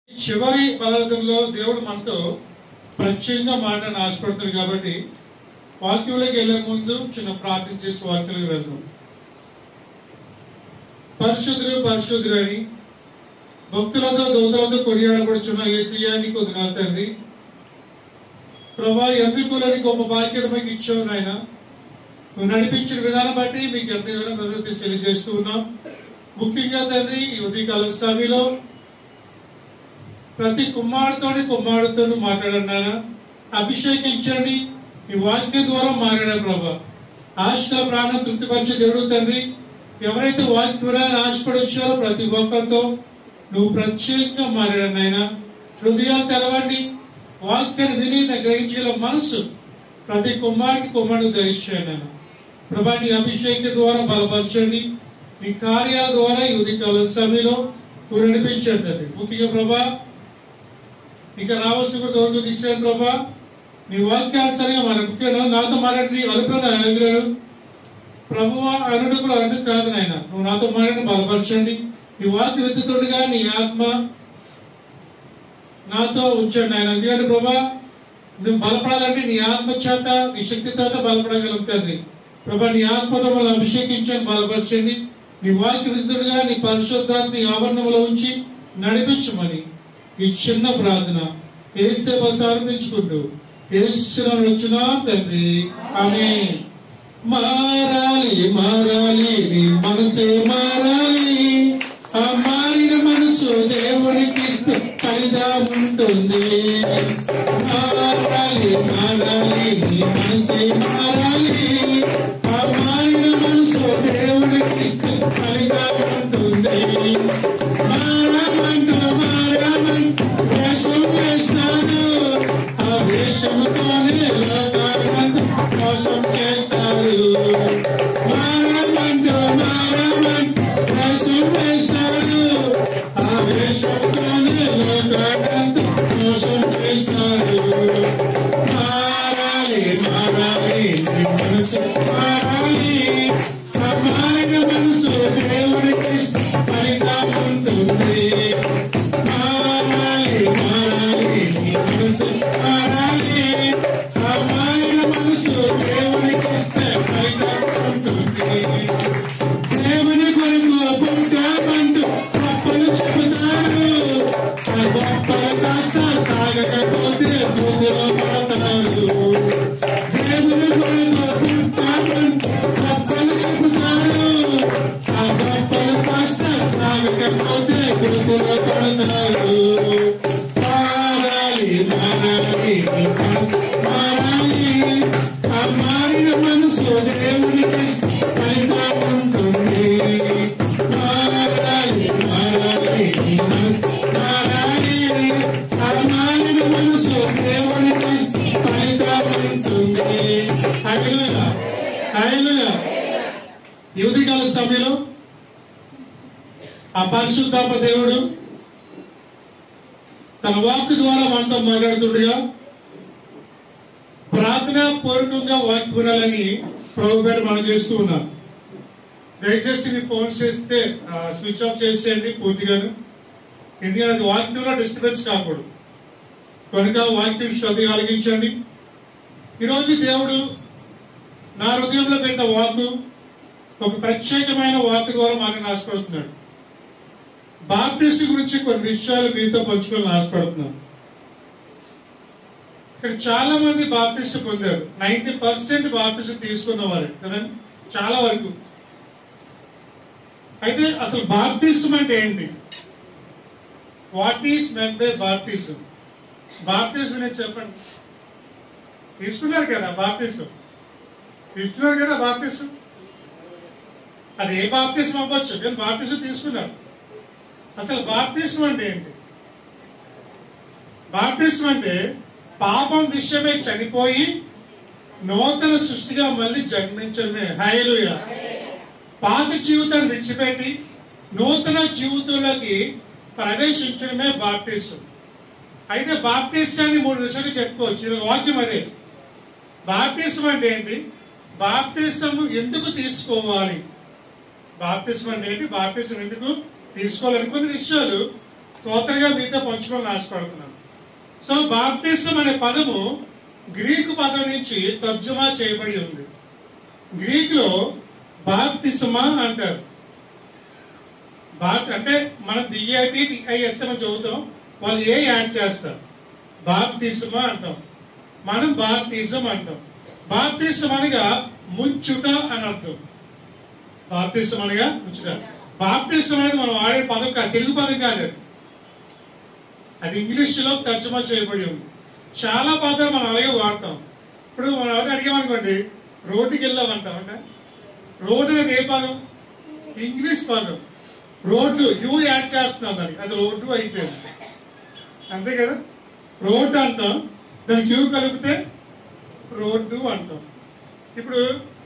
చివరి బలవంతంలో దేవుడు మనతో ప్రత్యేకంగా మాట్లాడిన ఆశపడుతుంది కాబట్టి వాక్యంలోకి వెళ్లే ముందు చిన్న ప్రార్థన చేసి వాక్యంలోకి వెళ్దాం పరిశుద్ధులు పరిశుద్ధులు అని భక్తులతో దూతలతో కొనియాడబడుచున్న ఏ శ్రీయాన్ని కొద్దినాలు తండ్రి ప్రభా ఎందుకులని గొప్ప బాధ్యత మీకు ఇచ్చావు నాయన నువ్వు నడిపించిన విధానం బట్టి మీకు ఎంతగానో మద్దతు తెలియజేస్తూ ఉన్నాం ముఖ్యంగా తండ్రి ఈ ఉదయకాల సమయంలో ప్రతి కుమారుతోని కుమారుతోని మాట్లాడన్నానా అభిషేకించండి ఈ వాక్యం ద్వారా మాట్లాడారు ప్రభా ఆశల ప్రాణం తృప్తిపరిచే దేవుడు తండ్రి ఎవరైతే వాక్యం వినాలని ఆశపడి వచ్చారో ప్రతి ఒక్కరితో నువ్వు ప్రత్యేకంగా మాట్లాడాను నాయన హృదయాలు తెరవండి వాక్యాన్ని విని గ్రహించగల మనసు ప్రతి కుమారుడికి కుమారుడు దయచేయండి ప్రభా నీ అభిషేక ద్వారా బలపరచండి నీ కార్యాల ద్వారా ఈ ఉదయకాల సమయంలో నువ్వు నడిపించండి తండ్రి. ముఖ్యంగా ప్రభా ఇక రావాల్సిన కూడా దూరంగా తీసుకురండి ప్రభా నీ వాక్యానుసరంగా మన ముఖ్యంగా నాతో మాట్లాడి అలుపులను ఆగ్రహాలు ప్రభువ అనుడు కూడా అనుడు కాదు నాయన నువ్వు నాతో మాట్లాడి బలపరచండి నీ వాక్య విద్యుతుడుగా నీ ఆత్మ నాతో ఉంచండి ఆయన ఎందుకంటే ప్రభా నువ్వు బలపడాలంటే నీ ఆత్మ చేత నీ శక్తి చేత బలపడగలం తండ్రి ప్రభా నీ ఆత్మతో మనం అభిషేకించండి బలపరచండి నీ వాక్య విద్యుడుగా నీ పరిశుద్ధాత్మ నీ ఆవరణంలో ఉంచి నడిపించమని ఈ చిన్న ప్రార్థన ఏస్తే బస్ ఆరంభించుకుంటూ ఏసులను వచ్చిన తండ్రి ఆమె మారాలి మారాలి నీ మనసే మారాలి ఆ మారిన మనసు దేవునికి ఇస్తే ఫలితా ఉంటుంది మారాలి మారాలి నీ మనసే మారాలి ఆ మారిన మనసు దేవునికి ఇస్తే ఫలితా ఉంటుంది మారమంటూ మారమంటూ వేషం వేస్తాను ఆ వేషముతోనే లోకాలంతా మోసం చేస్తారు మారమంటూ మారమంటూ వేషం వేస్తారు ఆ వేషముతోనే లోకాలంతా మోసం చేస్తారు మారాలి మారాలి నీ మనసు మారాలి ఆ మారిన మనసు దేవుడికి ఫలితం ఉంటుంది మారాలి మారాలి నీ మనసు మారాలి ఆ మారిన మనసు దేవుడికి ఫలితం ఉంటుంది దేవుని కొరకు పుట్టామంటూ గొప్పలు చెబుతారు ఆ గొప్పల కాస్త సాగకపోతే బుద్ధిలో పడతారు దేవుని కొరకు పుట్టామంటూ గొప్పలు చెబుతారు ఆ గొప్పల కాస్త సాగకపోతే బుద్ధిలో పడతారు మారాలి మారాలి నీ మనసు మారాలి ఆ మారిన మనసు దేవునికి ఫలితం ఉంటుంది మారాలి మారాలి నీ మనసు మారాలి ఆ మారిన మనసు దేవునికి ఫలితం ఉంటుంది హల్లెలూయా హల్లెలూయా ఈ ఉదయకాల సమయంలో ఆ పరిశుద్ధాత్మ దేవుడు తన వాక్ ద్వారా మనతో మాట్లాడుతుండగా ప్రార్థన పూర్వకంగా వాక్ వినాలని ప్రభు పేరు మనం చేస్తూ ఉన్నాం దయచేసి మీ ఫోన్ చేస్తే స్విచ్ ఆఫ్ చేసేయండి పూర్తిగాను ఎందుకంటే అది వాక్యంలో డిస్టర్బెన్స్ కాకూడదు కనుక వాక్యం శ్రద్ధ కలిగించండి ఈరోజు దేవుడు నా హృదయంలో పెట్టిన వాకు ఒక ప్రత్యేకమైన వాక్ ద్వారా మనకు ఆశపడుతున్నాడు బాప్టిస్ట్ గురించి కొన్ని విషయాలు మీతో పంచుకోవాలని ఆశపడుతున్నాను ఇక్కడ చాలా మంది బాప్టిస్ట్ పొందారు నైన్టీ పర్సెంట్ బాప్టిస్ట్ తీసుకున్నవారు కదండి చాలా వరకు అయితే అసలు బాప్టిజం అంటే ఏంటి what is meant by baptism baptism నేను చెప్పండి తీసుకున్నారు కదా బాప్టిజం తీసుకున్నారు కదా బాప్టిజం అది ఏ బాప్టిజం అవ్వచ్చు కానీ బాప్టిజం తీసుకున్నారు అసలు బాప్టిజం అంటే ఏంటి బాప్టిజం అంటే పాపం విషయమే చనిపోయి నూతన సృష్టిగా మళ్ళీ జన్మించడమే హైలుయ పాత జీవితాన్ని విడిచిపెట్టి నూతన జీవితంలోకి ప్రవేశించడమే బాప్టిజం అయితే బాప్టిజాన్ని మూడు విషయాలు చెప్పుకోవచ్చు ఇది వాక్యం అదే బాప్టిజం అంటే ఏంటి బాప్టిజం ఎందుకు తీసుకోవాలి బాప్టిజం అంటే ఏంటి బాప్టిజం ఎందుకు తీసుకోవాలని కొన్ని విషయాలు తోతరగా మీతో పంచుకోవాలని ఆశపడుతున్నాను సో బాప్టిజం అనే పదము గ్రీకు పదం నుంచి తర్జుమా చేయబడి ఉంది గ్రీకులో బాప్టిజమా అంటారు బాప్ అంటే మనం బిఐటి ఐఎస్ఎం అని చదువుతాం వాళ్ళు ఏ యాడ్ చేస్తారు బాప్టిజమా అంటాం మనం బాప్టిజం అంటాం బాప్టిజం అనగా ముంచుట అని అర్థం బాప్టిజం అనగా ముంచుట బాప్టిజం అనేది మనం వాడే పదం కాదు తెలుగు పదం కాదు అది. అది ఇంగ్లీష్లో తర్జుమా చేయబడి ఉంది చాలా పదాలు మనం అలాగే వాడతాం ఇప్పుడు మనం ఎవరు అడిగామనుకోండి రోడ్డుకి వెళ్ళామంటాం అంటే రోడ్డు అనేది ఏ పదం ఇంగ్లీష్ పదం రోడ్డు యూ యాడ్ చేస్తున్నాం దానికి అది రోడ్డు అయిపోయింది అంతే కదా రోడ్డు అంటాం దానికి యూ కలిపితే రోడ్డు అంటాం ఇప్పుడు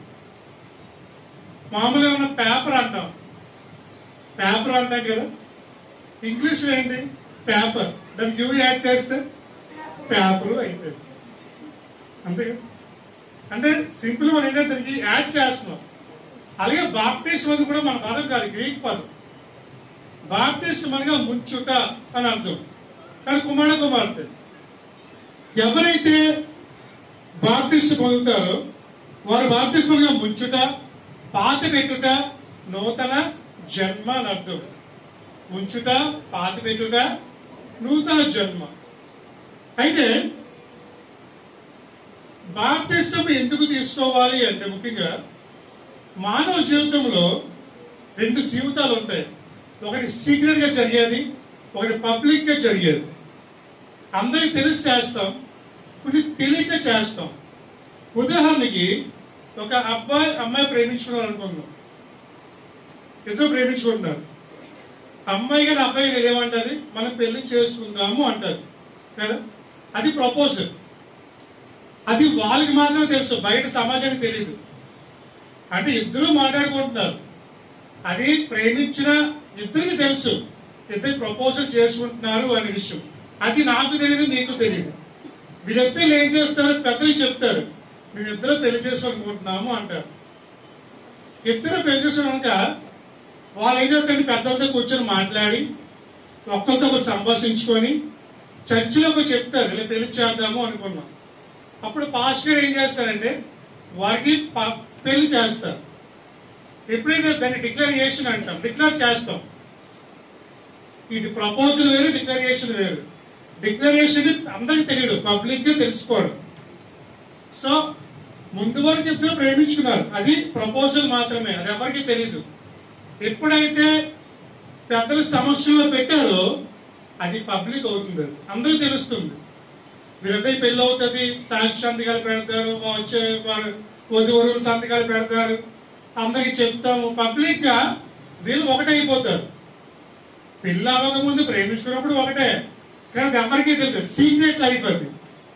మామూలుగా ఉన్న పేపర్ అంటాం పేపర్ అంటాం కదా ఇంగ్లీష్లో ఏంటి పేపర్ దానికి యూ యాడ్ చేస్తే పేపర్ అయిపోయింది అంతే కదా అంటే సింపుల్ మనం ఏంటంటే దానికి యాడ్ చేస్తున్నాం అలాగే బాప్టిస్ట్ అది కూడా మన పదం కాదు గ్రీక్ పదం బాప్టిస్ట్ అనగా ముంచుట అని అర్థం కానీ కుమార కుమార్తె ఎవరైతే బాప్టిస్ట్ పొందుతారో వారు బాప్టిస్మగా ముంచుట పాత పెట్టుట నూతన జన్మ అని అర్థం ముంచుట పాత పెట్టుట నూతన జన్మ అయితే బాప్టిజం ఎందుకు తీసుకోవాలి అంటే ముఖ్యంగా మానవ జీవితంలో రెండు జీవితాలు ఉంటాయి ఒకటి సీక్రెట్ గా జరిగేది ఒకటి పబ్లిక్ గా జరిగేది అందరికి తెలిసి చేస్తాం కొన్ని తెలియక చేస్తాం ఉదాహరణకి ఒక అబ్బాయి అమ్మాయి ప్రేమించుకున్నారు అనుకుందాం ఇద్దరు ప్రేమించుకుంటున్నారు అమ్మాయి కానీ అబ్బాయి గారు ఏమంటది మనం పెళ్లి చేసుకుందాము అంటారు కదా అది ప్రపోజల్ అది వాళ్ళకి మాత్రమే తెలుసు బయట సమాజానికి తెలియదు అంటే ఇద్దరు మాట్లాడుకుంటున్నారు అది ప్రేమించిన ఇద్దరికి తెలుసు ఇద్దరు ప్రపోజల్ చేసుకుంటున్నారు అనే విషయం అది నాకు తెలియదు నీకు తెలియదు వీళ్ళిద్దరు ఏం చేస్తారు పెద్దలు చెప్తారు మేమిద్దరు పెళ్లి చేసుకోనుకుంటున్నాము అంటారు ఇద్దరు పెళ్లి చేసుకున్నాక వాళ్ళు ఏం చేస్తారంటే పెద్దలతో కూర్చొని మాట్లాడి ఒక్కరితో ఒకరు సంభాషించుకొని చర్చిలోకి చెప్తారు ఇలా పెళ్లి చేద్దాము అనుకున్నాం అప్పుడు పాస్టర్ గారు ఏం చేస్తారంటే వారికి ప- పెళ్లి చేస్తారు ఎప్పుడైతే దాన్ని డిక్లరేషన్ అంటాం డిక్లేర్ చేస్తాం ఇది ప్రపోజల్ వేరు డిక్లరేషన్ వేరు డిక్లరేషన్ అందరికి తెలియదు పబ్లిక్ గా తెలుసుకోవడం సో ముందు వరకు ఇద్దరు ప్రేమించుకున్నారు అది ప్రపోజల్ మాత్రమే అది ఎవరికి తెలియదు ఎప్పుడైతే పెద్దల సమస్యలో పెట్టారో అది పబ్లిక్ అవుతుంది అది అందరికీ తెలుస్తుంది వీరిద్దరి పెళ్ళి అవుతుంది సాక్షి సంతకాలు పెడతారు వచ్చే వధువరులు సంతకాలు పెడతారు అందరికి చెప్తాము పబ్లిక్ గా వీళ్ళు ఒకటైపోతారు పెళ్ళి అవ్వక ముందు ప్రేమించుకున్నప్పుడు ఒకటే కానీ అది ఎవరికీ తెలియదు సీక్రెట్ లైఫ్ అది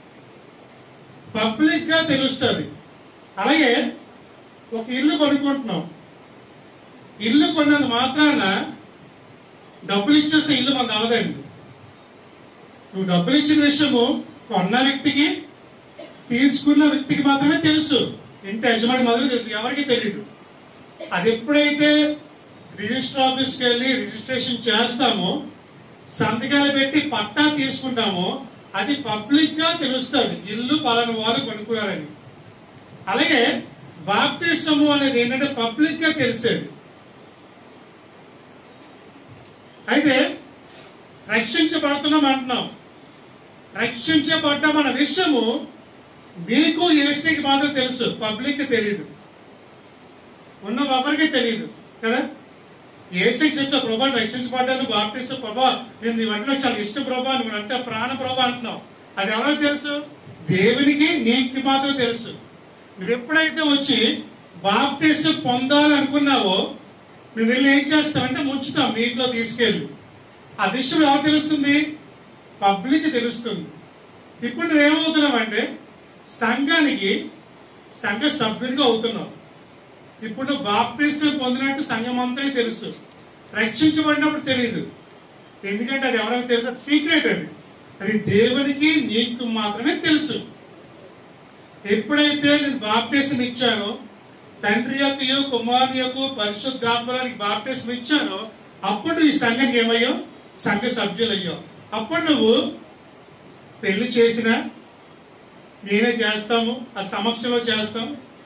పబ్లిక్ గా తెలుస్తుంది అలాగే ఒక ఇల్లు కొనుక్కుంటున్నాం ఇల్లు కొన్నంత మాత్రాన డబ్బులు ఇచ్చేస్తే ఇల్లు మనది అవదండి నువ్వు డబ్బులు ఇచ్చిన విషయము కొన్న వ్యక్తికి తీసుకున్న వ్యక్తికి మాత్రమే తెలుసు ఇంటి యజమాని మొదలు తెలుసు ఎవరికి తెలియదు అది ఎప్పుడైతే రిజిస్టర్ ఆఫీస్కి వెళ్ళి రిజిస్ట్రేషన్ చేస్తామో సంతకాలు పెట్టి పట్టా తీసుకుంటామో అది పబ్లిక్ గా తెలుస్తుంది ఇల్లు పలానా వారు కొనుక్కున్నారని అలాగే బాప్టిజము అనేది ఏంటంటే పబ్లిక్ గా తెలిసేది అయితే రక్షించబడుతున్నాం అంటున్నాం రక్షించబడ్డ మన విషయము మీకు ఏసీకి మాత్రం తెలుసు పబ్లిక్ తెలియదు ఉన్న ఎవరికి తెలియదు కదా ఏసీకి చెప్తా ప్రభా రక్షించబడ్డాను బాప్టిస్ట్ ప్రభా నేను నీ వెంటనే చాలా ఇష్టం ప్రభా నువ్వు అంటే ప్రాణ ప్రభా అంటున్నావు అది ఎవరికి తెలుసు దేవునికి నీకు మాత్రం తెలుసు నువ్వు ఎప్పుడైతే వచ్చి బాప్టిస్ట్ పొందాలనుకున్నావో నువ్వు వెళ్ళి ఏం చేస్తావంటే ముంచుతాం నీటిలో తీసుకెళ్ళి ఆ విషయం ఎవరు తెలుస్తుంది పబ్లిక్ తెలుస్తుంది ఇప్పుడు నువ్వేమవుతున్నావంటే సంఘానికి సంఘ సభ్యుడిగా అవుతున్నావు ఇప్పుడు నువ్వు బాప్టిజం పొందినట్టు సంఘం అంతా తెలుసు రక్షించబడినప్పుడు తెలియదు ఎందుకంటే అది ఎవరికి తెలుసు సీక్రెట్ అది అది దేవునికి నీకు మాత్రమే తెలుసు ఎప్పుడైతే నేను బాప్టిజం ఇచ్చానో తండ్రి యొక్క కుమారుని యొక్క పరిశుద్ధాత్మడానికి బాప్టిజం ఇచ్చానో అప్పుడు ఈ సంఘం ఏమయ్యో సంఘ సభ్యులు అయ్యావు అప్పుడు నువ్వు పెళ్లి చేసినా నేనే చేస్తాము ఆ సమక్షంలో చేస్తాం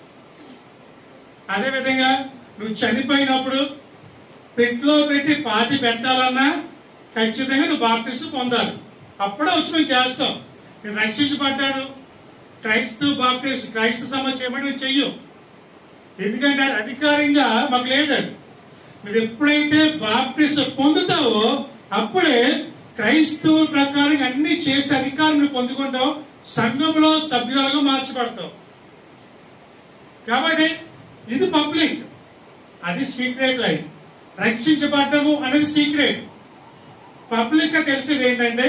అదేవిధంగా నువ్వు చనిపోయినప్పుడు పెట్లో పెట్టి పాతి పెట్టాలన్నా ఖచ్చితంగా నువ్వు బాప్టిస్ట్ పొందాలి అప్పుడే వచ్చి మేము చేస్తాం నేను రక్షించబడ్డాను క్రైస్తవ బాప్టిస్ట్ క్రైస్తవ సమాజం చేయమని మేము చెయ్యం ఎందుకంటే అది అధికారంగా మాకు లేదండి నువ్వు ఎప్పుడైతే బాప్టిస్ట్ పొందుతావో అప్పుడే క్రైస్తవ ప్రకారం అన్ని చేసే అధికారం నువ్వు పొందుకుంటావు సంఘంలో సభ్యులుగా మార్చబడతావు కాబట్టి ఇది పబ్లిక్ అది సీక్రెట్ లైఫ్ రక్షించబడ్డము అనేది సీక్రెట్ పబ్లిక్ గా తెలిసేది ఏంటంటే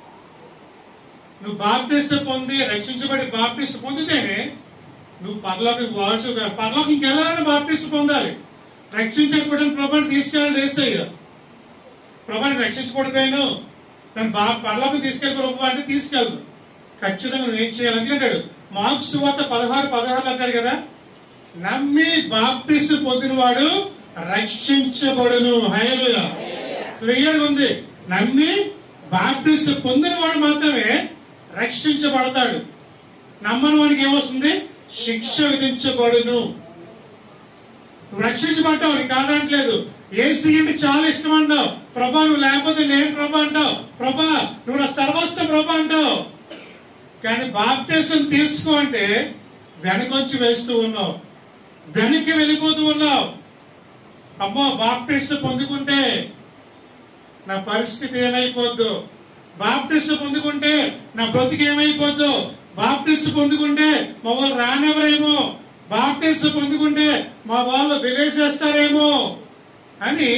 నువ్వు బాప్టిస్ట్ పొంది రక్షించబడి బాప్టిస్ట్ పొందితేనే నువ్వు పరలోకి పోవచ్చు పరలోకి ఇంకెళ్ళాలని బాప్టిస్ట్ పొందాలి రక్షించకపోవడం ప్రభాని తీసుకెళ్ళి వేసేయ్య ప్రభాని రక్షించకూడదేను నన్ను బా పరలోకి తీసుకెళ్ళి ప్రభు అంటే తీసుకెళ్ళు ఖచ్చితంగా నువ్వు ఏం చేయాలి ఎందుకంటాడు మార్క్స్ వార్త పదహారు పదహారు అంటాడు కదా నమ్మి బాప్టిస్ట్ పొందినవాడు రక్షించబడును హైలుగా క్లియర్ ఉంది నమ్మి బాప్టిస్ట్ పొందినవాడు మాత్రమే రక్షించబడతాడు నమ్మని వానికి ఏమొస్తుంది శిక్ష విధించబడును నువ్వు రక్షించబడ్డావు నీకు కాదంటలేదు ఏసీ అంటే చాలా ఇష్టం అంటావు ప్రభా నువ్వు లేకపోతే నేను ప్రభా అంటావు ప్రభా నువ్వు నా సర్వస్వ ప్రభా అంటావు కానీ బాప్టిజం తీసుకో అంటే వెనకొంచి వేస్తూ ఉన్నావు వెనక్కి వెళ్ళిపోతూ ఉన్నావు అమ్మో బాప్టిస్ట్ పొందుకుంటే నా పరిస్థితి ఏమైపోద్దు బాప్టిస్ట్ పొందుకుంటే నా బ్రతికి ఏమైపోద్దు బాప్టిస్ట్ పొందుకుంటే మా వాళ్ళు రానివ్వరేమో బాప్టిస్ట్ పొందుకుంటే మా వాళ్ళు విలేసేస్తారేమో అని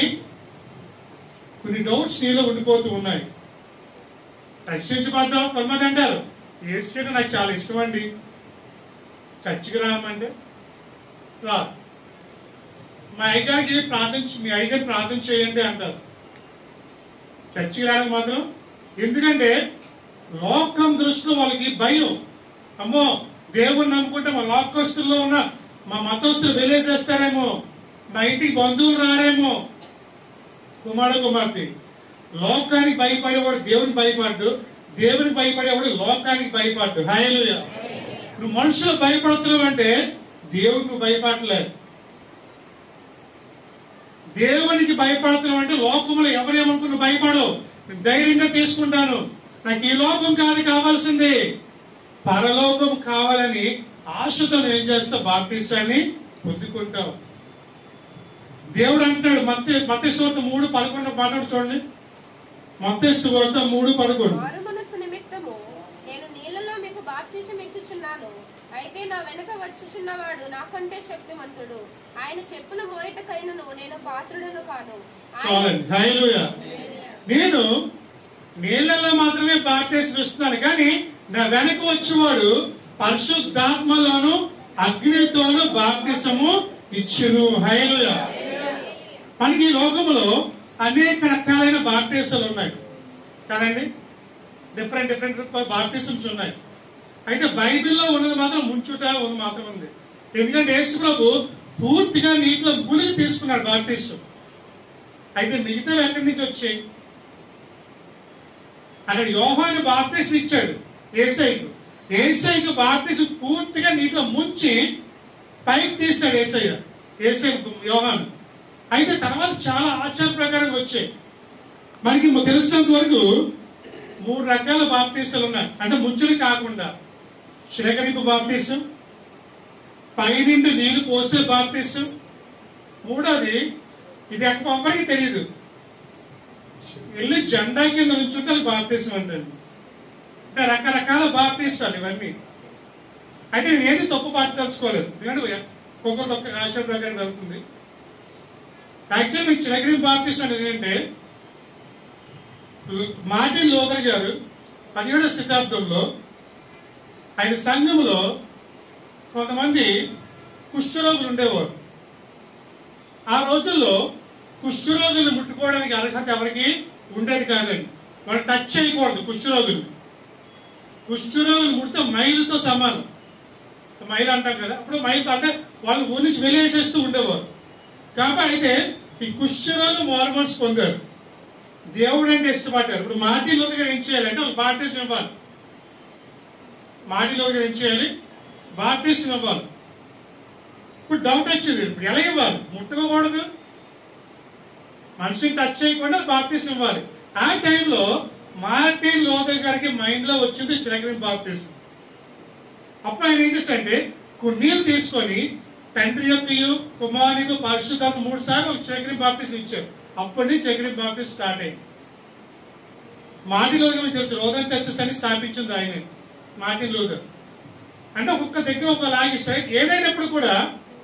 కొన్ని డౌట్స్ నీలో ఉండిపోతూ ఉన్నాయి రక్షించబడ్డావు కొంతమంది అంటారు ఏసీ నాకు చాలా ఇష్టం అండి చర్చికి రామంటే రా మా అయ్యగారికి ప్రార్థన మీ అయ్యగారికి ప్రార్థన చేయండి అంటారు చర్చికి రావడం మాత్రం ఎందుకంటే లోకం దృష్టిలో వాళ్ళకి భయం అమ్మో దేవుని నమ్ముకుంటే మా లోకస్తుల్లో ఉన్న మా మతస్థులు వెలేసేస్తారేమో మా ఇంటికి బంధువులు రారేమో కుమారుడు కుమార్తె లోకానికి భయపడేవాడు దేవునికి భయపడ్డు దేవునికి భయపడేవాడు లోకానికి భయపడ్డు హాయలుయ నువ్వు మనుషులు భయపడుతున్నావు అంటే దేవుడికి నువ్వు భయపడలేదు దేవునికి భయపడుతున్నావు అంటే లోకంలో ఎవరేమనుకున్న భయపడవు నేను ధైర్యంగా తీసుకుంటాను నాకు ఈ లోకం కాదు కావాల్సింది పరలోకం కావాలని ఆశతో నేను ఏం చేస్తా బాప్టిసాన్ని పొందుకుంటావు దేవుడు అంటాడు మత్తే మత్తే సువార్త మూడు పదకొండు మాట్లాడు చూడండి మత్తే సువార్త మూడు పదకొండు మారు మనస్సు నిమిత్తము నేను నీళ్ళలో మీకు బాప్తిజం ఇచ్చుచున్నాను అయితే నా వెనుక వచ్చుచున్నవాడు నాకంటే శక్తిమంతుడు ఆయన చెప్పులు మోయటకైనను నేను పాత్రుడను కాను ఆయన చాలండి హల్లెలూయా నేను నీళ్ళలో మాత్రమే బాప్టిజం ఇస్తున్నాను కానీ నా వెనక వచ్చేవాడు పరిశుద్ధాత్మలోను అగ్నితోను బాప్టిజము ఇచ్చును హైలుయా మనకి ఈ లోకములో అనేక రకాలైన బాప్టిజాలు ఉన్నాయి కదండి డిఫరెంట్ డిఫరెంట్ బాప్టిజమ్స్ ఉన్నాయి అయితే బైబిల్లో ఉన్నది మాత్రం ముంచుట ఉంది మాత్రం ఉంది ఎందుకంటే యేసు ప్రభు పూర్తిగా నీటిలో మునిగి తీసుకున్నాడు బాప్టిజం అయితే మిగతావి ఎక్కడి నుంచి వచ్చాయి అక్కడ యోహాను బాప్టిజం ఇచ్చాడు ఏసైకు ఏసైకు బాప్టిజం పూర్తిగా నీటిలో ముంచి పైకి తీస్తాడు ఏసయ్య ఏసై యోహాను అయితే తర్వాత చాలా ఆచార ప్రకారంగా వచ్చాయి మనకి తెలిసినంత వరకు మూడు రకాల బాప్టిస్టులు ఉన్నాయి అంటే ముంచులు కాకుండా శిలకరింపు బాప్టిస్టు పైనుండి నీరు పోసే బాప్టిస్టు మూడోది ఇది ఎక్కువ ఎవరికి తెలియదు వెళ్ళి జెండా కింద నుంచుంటే బాప్టిజం అంటండి అంటే రకరకాల బాప్టిస్టాలు ఇవన్నీ అయితే నేను ఏది తప్పు పాటు తెలుసుకోలేదు ఎందుకంటే ఒక్కొక్కరు ఒక్క ఆచార ప్రకారం వెళ్తుంది యాక్చువల్ మీకు చిలకరి బాప్టిస్ట్ అనేది ఏంటంటే మార్టిన్ లోదర్ గారు పదిహేడవ శతాబ్దంలో ఆయన సంఘంలో కొంతమంది కుష్ఠరోగులు ఉండేవారు ఆ రోజుల్లో కుష్ఠరోగులు ముట్టుకోవడానికి అర్హత ఎవరికి ఉండేది కాదండి వాళ్ళు టచ్ చేయకూడదు కుష్ఠరోగులు కుష్ఠరోగులు ముడితే మైలుతో సమానం మైలు అంటాం కదా అప్పుడు మైలు అంటే వాళ్ళు ఊరి నుంచి వెలివేసేస్తూ ఉండేవారు కాబట్టి అయితే ఈ కుష్ఠరోగులు మార్మల్స్ పొందారు దేవుడు అంటే ఇష్టపడ్డారు ఇప్పుడు మార్టిన్ లూథర్ గారు ఏం చేయాలి అంటే ఒక బాప్టిజం ఇవ్వాలి మార్టిన్ లూథర్ గారు ఏం చేయాలి బాప్టిజం ఇవ్వాలి ఇప్పుడు డౌట్ వచ్చింది ఇప్పుడు ఎలా ఇవ్వాలి ముట్టుకోకూడదు మనిషిని టచ్ చేయకుండా బాప్టిజం ఇవ్వాలి ఆ టైంలో మార్టిన్ లోథర్ గారికి మైండ్ లో వచ్చింది చిలకరిన్ బాప్టిజం అప్పుడు ఆయన ఏం చేశాడంటే కొన్ని నీళ్ళు తీసుకొని తండ్రి యొక్కయు కుమారునికి పరిశుద్ధాత్మ మూడు సార్లు ఒక చక్రి బాప్టిజం ఇచ్చారు అప్పటి నుంచి చక్రి బాప్టిజం స్టార్ట్ అయింది మార్టిన్ లోథర్ మీకు తెలుసు లోథర్ చర్చస్ అని స్థాపించింది ఆయన మార్టిన్ లోథర్ అంటే ఒక్కొక్క దగ్గర ఒక లాగి స్ట్రైట్ ఏదైనప్పుడు కూడా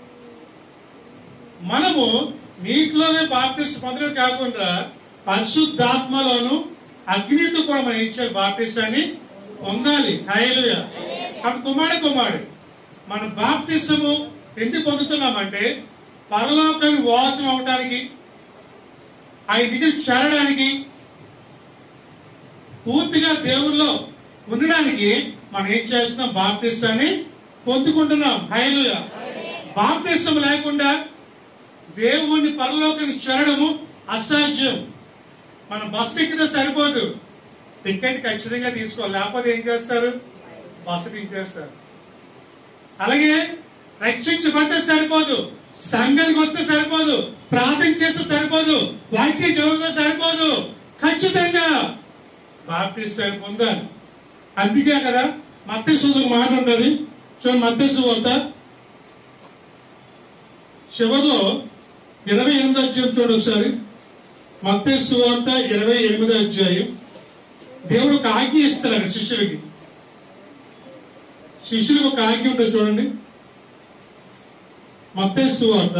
మనము నీటిలోనే బాప్టిస్ట్ పొందడం కాకుండా పరిశుద్ధాత్మలోను అగ్నితో కూడా మనం ఇచ్చే బాప్టిస్టాన్ని పొందాలి హైలుయ అప్పుడు కుమారుడు కుమారుడు మన బాప్టిసము ఎందుకు పొందుతున్నామంటే పరలోకానికి వాసం అవడానికి ఆయన దగ్గర చేరడానికి పూర్తిగా దేవుల్లో ఉండడానికి మనం ఏం చేస్తున్నాం బాప్టిస్టాన్ని పొందుకుంటున్నాం హైలుయ బాప్టిస్టం లేకుండా దేవుణ్ణి పరలోకానికి చేరడము అసాధ్యం మనం బస్సు ఎక్కితే సరిపోదు టికెట్ ఖచ్చితంగా తీసుకోవాలి లేకపోతే ఏం చేస్తారు బస్సు దించేస్తారు అలాగే రక్షించబడితే సరిపోదు సంఘానికి వస్తే సరిపోదు ప్రార్థన చేస్తే సరిపోదు వాక్యం చదివితే సరిపోదు ఖచ్చితంగా బాప్టిస్ట్ పొందాలి అందుకే కదా మత్స్సు మాట ఉంటుంది చూడండి మత్స్సు వద్ద చివరిలో ఇరవై ఎనిమిది అధ్యాయం చూడండి ఒకసారి మత్తయి సువార్త ఇరవై ఎనిమిది అధ్యాయం దేవుడు ఒక ఆజ్ఞ ఇస్తారు అక్కడ శిష్యులకి శిష్యులకు ఒక ఆజ్ఞ ఉంటుంది చూడండి మత్తయి సువార్త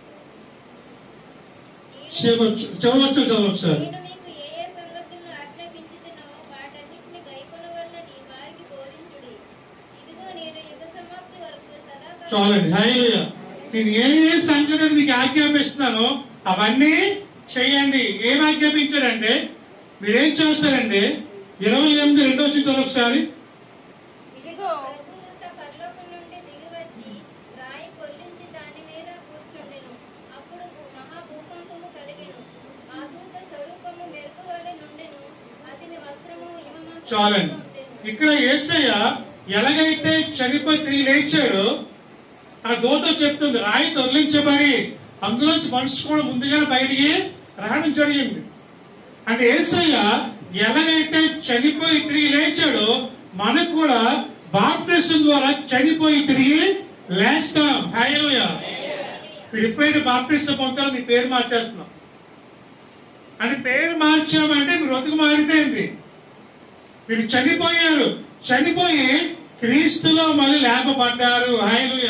చివరి చివరొచ్చు చదవండి ఒకసారి నేను మీకు ఏ ఏ సంగతులను ఆజ్ఞాపించుతున్నో వాటన్నిటిని గైకొనవలనని వారికి బోధించుడి ఇదిగో నేను యుగ సమాప్తి వరకు సదాకాలం చాలండి హాయిగా నేను ఏ ఏ సంగతి మీకు ఆజ్ఞాపిస్తున్నానో అవన్నీ చేయండి ఏం ఆజ్ఞాపించాడంటే మీరేం చేస్తారంటే ఇరవై ఎనిమిది రెండో వచ్చిన చదువు ఒకసారి ఇదిగో ప్రభుదూత పరలోకం నుండి దిగి వచ్చి రాయి కొల్లించి దాని మీద కూర్చుండెను అప్పుడు మహా భూకంపము కలిగెను ఆ దూత స్వరూపము మెరుపు వలె నుండెను అతని వస్త్రము హిమమంతు చాలండి ఉండెను ఇక్కడ ఏసయ్య ఎలాగైతే చనిపోయి తిరిగి లేచాడో ఆ దూత చెప్తుంది రాయి తొలగించబడి అందులోంచి మనిషి కూడా ముందుగానే బయటికి రావడం జరిగింది అంటే ఏసయ్య ఎలాగైతే చనిపోయి తిరిగి లేచాడో మనకు కూడా బాప్టిజం ద్వారా చనిపోయి తిరిగి లేస్తాం హైలోయ మీరు ఎప్పుడైతే బాప్టిజం పొందుతారో మీ పేరు మార్చేస్తున్నాం అని పేరు మార్చామంటే మీ బ్రతుకు మారిపోయింది మీరు చనిపోయారు చనిపోయి క్రీస్తులో మళ్ళీ లేపబడ్డారు హాయలుయ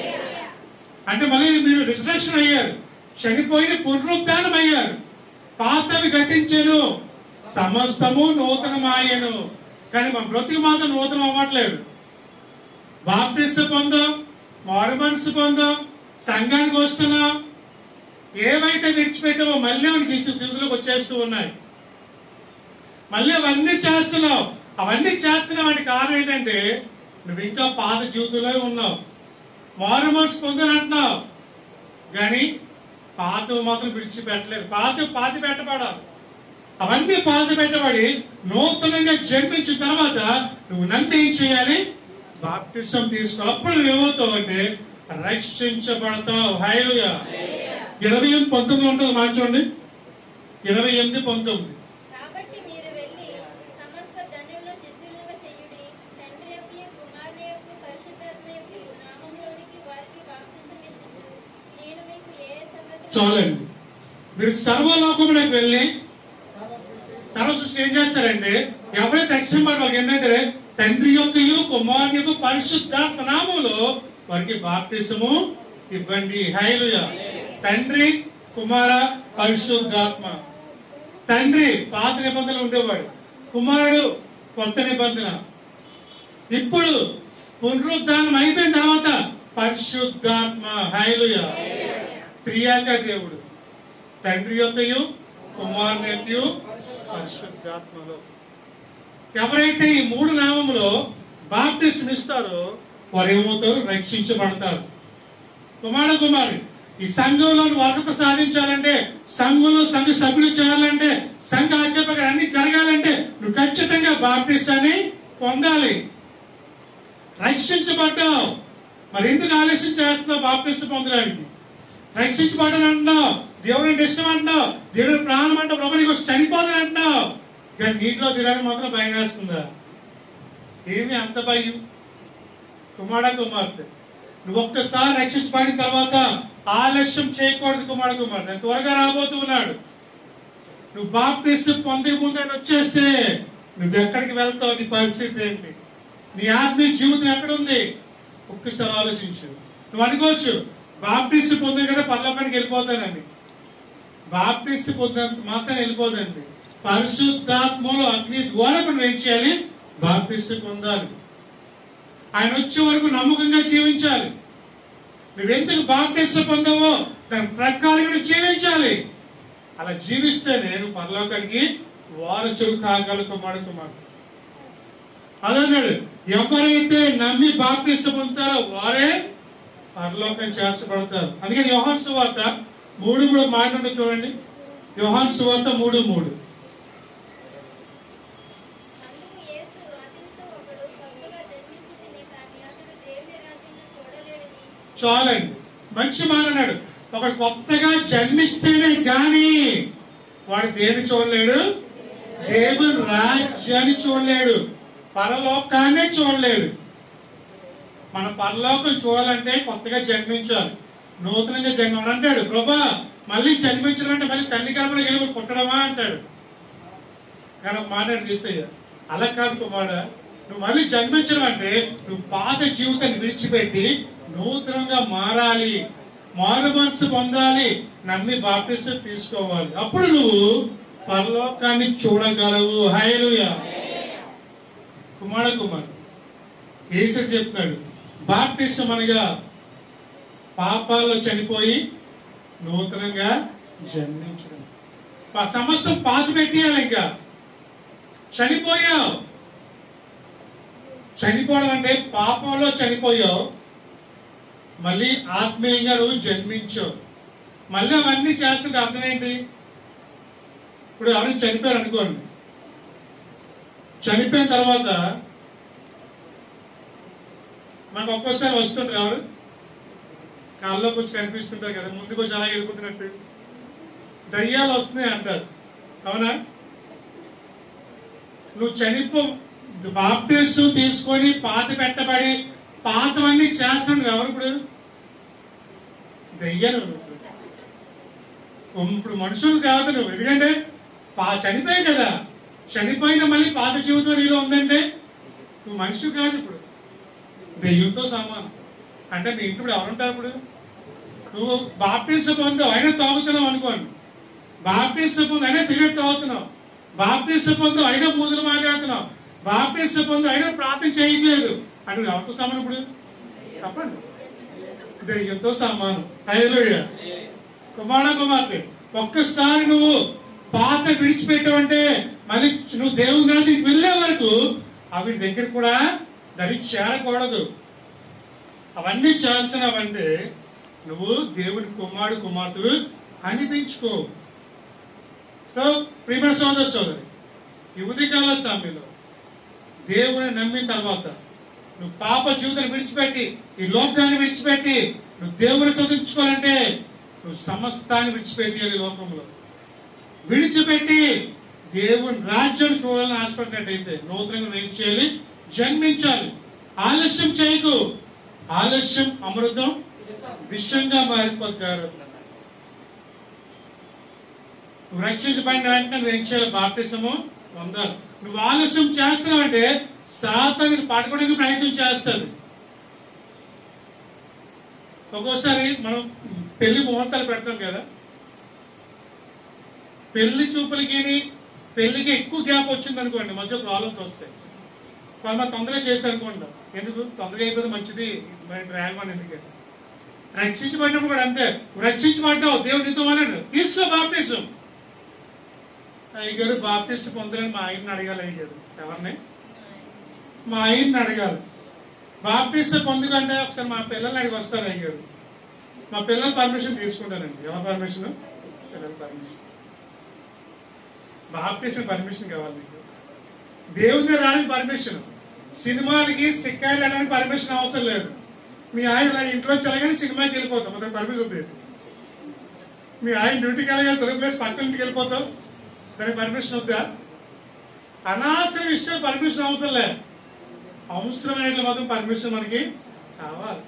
అంటే మళ్ళీ మీరు రిసరక్షన్ అయ్యారు చనిపోయిన పునరుద్ధానం అయ్యారు పాతవి గతించెను సమస్తము నూతనమాయను కానీ మన బ్రతుకు మాత్రం నూతనం అవ్వట్లేదు బాప్టిస్ట్ పొందాం మారు మనసు పొందాం సంఘానికి వస్తున్నాం ఏవైతే విడిచిపెట్టావో మళ్ళీ అవి స్థితిలోకి వచ్చేస్తూ ఉన్నాయి మళ్ళీ అవన్నీ చేస్తున్నావు అవన్నీ చేస్తున్నావు అంటే కారణం ఏంటంటే నువ్వు ఇంకా పాత జీవితంలో ఉన్నావు మారు మనసు పొందనంటున్నావు కానీ పాత మాత్రం విడిచిపెట్టలేదు పాత పాతి పెట్టబడాలి అవన్నీ పాత పెట్టబడి నూతనంగా జన్మించిన తర్వాత నువ్వు నన్ను ఏం చేయాలి బాప్టిజం తీసుకో అప్పుడు నువ్వు ఏమవుతావు అంటే రక్షించబడతావు హైలుగా ఇరవై ఎనిమిది పంతొమ్మిది ఉంటుంది మార్చండి ఇరవై ఎనిమిది పంతొమ్మిది కాబట్టి మీరు వెళ్ళి సమస్త ధనులను శిష్యులుగా చేయుడి తండ్రి యొక్క కుమారుని యొక్క పరిశుద్ధాత్మ యొక్క నామంలోనికి వారికి బాప్తిజం నేను మీకు ఏ సంగతి చాలండి మీరు సర్వలోకములకు వెళ్ళి సర్వ సృష్టి ఏం చేస్తారంటే ఎవరైతే రక్షణ వాళ్ళకి ఏంటంటే తండ్రి యొక్కయు కుమారుని యొక్క పరిశుద్ధాత్మ నామంలో వారికి బాప్టిజము ఇవ్వండి హైలుయ తండ్రి కుమార పరిశుద్ధాత్మ తండ్రి పాత నిబంధనలు ఉండేవాడు కుమారుడు కొత్త నిబంధన ఇప్పుడు పునరుద్ధానం అయిపోయిన తర్వాత పరిశుద్ధాత్మ హైలుయ త్రియాక దేవుడు తండ్రి యొక్కయు కుమారుని యొక్కయు పరిశుద్ధాత్మలో ఎవరైతే ఈ మూడు నామములో బాప్టిస్ట్ ఇస్తారో వారు ఏమవుతారు రక్షించబడతారు కుమార కుమారి ఈ సంఘంలో నువ్వు అర్హత సాధించాలంటే సంఘంలో సంఘ సభ్యులు చేయాలంటే సంఘ ఆచరణ అన్ని జరగాలంటే నువ్వు ఖచ్చితంగా బాప్టిస్తాన్ని పొందాలి రక్షించబడ్డావు మరి ఎందుకు ఆలస్యం చేస్తున్నావు బాప్టిస్ట్ పొందడానికి రక్షించబడ్డాను అంటున్నావు దేవుని ఇష్టం అంటున్నావు దేవుని ప్రాణం అంటావు ప్రభు నీకు చనిపోదని అంటున్నావు కానీ నీటిలో దిగడానికి మాత్రం భయం వేస్తుందా ఏమి అంత భయం కుమార కుమార్తె నువ్వు ఒక్కసారి రక్షించబడిన తర్వాత ఆలస్యం చేయకూడదు కుమార కుమార్తె నేను త్వరగా రాబోతూ ఉన్నాడు నువ్వు బాప్టిస్ట్ పొందే ముందు ఆయన వచ్చేస్తే నువ్వు ఎక్కడికి వెళ్తావు నీ పరిస్థితి ఏంటి నీ ఆత్మీయ జీవితం ఎక్కడుంది ఒక్కసారి ఆలోచించు నువ్వు అనుకోవచ్చు బాప్టిస్ట్ పొందాను కదా పర్లోకానికి వెళ్ళిపోతానండి బాప్టిస్ట్ పొందినంత మాత్రం వెళ్ళిపోదండి పరిశుద్ధాత్మలో అగ్ని ద్వారా మనం ఏం చేయాలి బాప్టిస్ట్ పొందాలి ఆయన వచ్చే వరకు నమ్మకంగా జీవించాలి నువ్వెందుకు బాప్టిస్ట్ పొందావో దాని ప్రకారం నువ్వు జీవించాలి అలా జీవిస్తే నేను పరలోకానికి వారసుడు కాగలకు మడుకుమాడు అదన్నాడు ఎవరైతే నమ్మి బాప్టిస్ట్ పొందుతారో వారే పరలోకం చేర్చబడతారు అందుకని యోహాన్ సువార్త మూడు మూడు మాట్లాడి చూడండి యోహాన్ సువార్త మూడు మూడు అందుకు యేసు అతనితో ఒకడు కొత్తగా జన్మించి తిని కానీ అతడు దేవుని రాజ్యాన్ని చూడలేడని చాలండి మంచి మాట అన్నాడు ఒకడు కొత్తగా జన్మిస్తేనే గాని వాడు దేని చూడలేడు దేవుని రాజ్యాన్ని చూడలేడు పరలోకాన్నే చూడలేడు మన పరలోకం చూడాలంటే కొత్తగా జన్మించాలి నూతనంగా జన్మ అంటాడు ప్రభా మళ్ళీ జన్మించడం అంటే మళ్ళీ తల్లి గర్భంలో గెలుపు పుట్టడమా అంటాడు కానీ ఒక మాట్లాడి తీసేయ అలా కాదు కుమార నువ్వు మళ్ళీ జన్మించడం అంటే నువ్వు పాత జీవితాన్ని విడిచిపెట్టి నూతనంగా మారాలి మారు మనసు పొందాలి నమ్మి బాప్టిస్ట్ తీసుకోవాలి అప్పుడు నువ్వు పరలోకాన్ని చూడగలవు హైలుయా కుమార కుమార్ ఏసు చెప్తున్నాడు బాప్టిస్ట్ అనగా పాపాల్లో చనిపోయి నూతనంగా జన్మించడం పా- సమస్తం పాతి పెట్టేయాలి ఇంకా చనిపోయావు చనిపోవడం అంటే పాపంలో చనిపోయావు మళ్ళీ ఆత్మీయంగా నువ్వు జన్మించావు మళ్ళీ అవన్నీ చేస్తుంటే అర్థం ఏంటి ఇప్పుడు ఎవరైనా చనిపోయారు అనుకోండి చనిపోయిన తర్వాత మనకు ఒక్కోసారి వస్తుంటారు ఎవరు కాళ్ళలోకి వచ్చి కనిపిస్తుంటారు కదా ముందుకు వచ్చి అలాగే వెళ్ళిపోతున్నట్టు దయ్యాలు వస్తున్నాయి అంటారు అవునా నువ్వు చనిపో బాప్టిస్ట్ తీసుకొని పాత పెట్టబడి పాతవన్నీ చేస్తున్నాడు ఎవరు ఇప్పుడు దయ్యాలు నువ్వు. ఇప్పుడు మనుషులు కాదు నువ్వు ఎందుకంటే పా చనిపోయావు కదా చనిపోయిన మళ్ళీ పాత జీవితం నీలో ఉందంటే నువ్వు మనిషి కాదు ఇప్పుడు దెయ్యంతో సమానం అంటే నీ ఇంటి ఇప్పుడు ఎవరుంటారు ఇప్పుడు నువ్వు బాప్టిస్ట్ పొందు అయినా తాగుతున్నావు అనుకోండి బాప్టిస్ట్ పొందు అయినా సిగరెట్ తాగుతున్నావు బాప్టిస్ట్ పొందు అయినా పూజలు మాట్లాడుతున్నావు బాప్టిస్ట్ పొందు అయినా ప్రార్థన చేయట్లేదు అంటే నువ్వు ఎవరితో సమానం ఇప్పుడు చెప్పండి దెయ్యంతో సమానం హల్లెలూయా కుమార కుమార్తె ఒక్కసారి నువ్వు పాత విడిచిపెట్టావంటే మళ్ళీ నువ్వు దేవుని రాజ్యానికి వెళ్ళే వరకు అవి దగ్గర కూడా దరి చేరకూడదు అవన్నీ చేర్చినావంటే నువ్వు దేవుని కుమారుడు కుమార్తెవు అనిపించుకో సో ప్రియమైన సోదర సోదరి ఈ ఉదయకాల సమయంలో దేవుని నమ్మిన తర్వాత నువ్వు పాప జీవితాన్ని విడిచిపెట్టి ఈ లోకాన్ని విడిచిపెట్టి నువ్వు దేవుని శోధించుకోవాలంటే నువ్వు సమస్తాన్ని విడిచిపెట్టి ఈ లోకంలో విడిచిపెట్టి దేవుని రాజ్యం చూడాలని ఆశపడినట్టయితే నూతనంగా నువ్వు ఏం చేయాలి జన్మించాలి ఆలస్యం చేయకు ఆలస్యం అమృతం విషంగా మారిపోతుంది జాగ్రత్త నువ్వు రక్షించబడిన వెంటనే నువ్వు ఏం చేయాలి బాప్టిసము పొందాలి నువ్వు ఆలస్యం చేస్తున్నావంటే సాతాన్ని పట్టుకోవడానికి ప్రయత్నం చేస్తుంది ఒక్కోసారి మనం పెళ్లి ముహూర్తాలు పెడతాం కదా పెళ్లి చూపులకి పెళ్లికి ఎక్కువ గ్యాప్ వచ్చింది అనుకోండి మధ్య ప్రాబ్లమ్స్ వస్తాయి కొంతమంది తొందరగా చేశారు అనుకోండి ఎందుకు తొందరగా అయిపోతే మంచిది మరి ర్యాగమని ఎందుకంటే రక్షించబడినప్పుడు కూడా అంతే రక్షించబడ్డావు దేవుడు నీతో అన్నాడు తీసుకో బాప్టిజం అయ్యగారు బాప్టిస్ట్ పొందాలని మా ఆయన్ని అడగాలి అయ్యగారు ఎవరిని మా ఆయన్ని అడగాలి బాప్టిస్ట్ పొందుకంటే ఒకసారి మా పిల్లల్ని అడిగి వస్తారు అయ్యగారు మా పిల్లల పర్మిషన్ తీసుకుంటానండి ఎవరి పర్మిషన్ పిల్లల పర్మిషన్ బాప్టిషన్ పర్మిషన్ కావాలి మీకు దేవుని దగ్గర రానికి పర్మిషన్ సినిమాలకి సిక్కాయిలు వెళ్ళడానికి పర్మిషన్ అవసరం లేదు మీ ఆయన ఇలా ఇంట్లో చల్లగానే సినిమాకి వెళ్ళిపోతాం అతనికి పర్మిషన్ ఉంది మీ ఆయన డ్యూటీకి వెళ్ళగానే తొలి ప్లేస్ పక్కన ఇంటికి వెళ్ళిపోతాం దానికి పర్మిషన్ వద్దా అనవసర విషయం పర్మిషన్ అవసరం లేదు అవసరమైన మాత్రం పర్మిషన్ మనకి కావాలి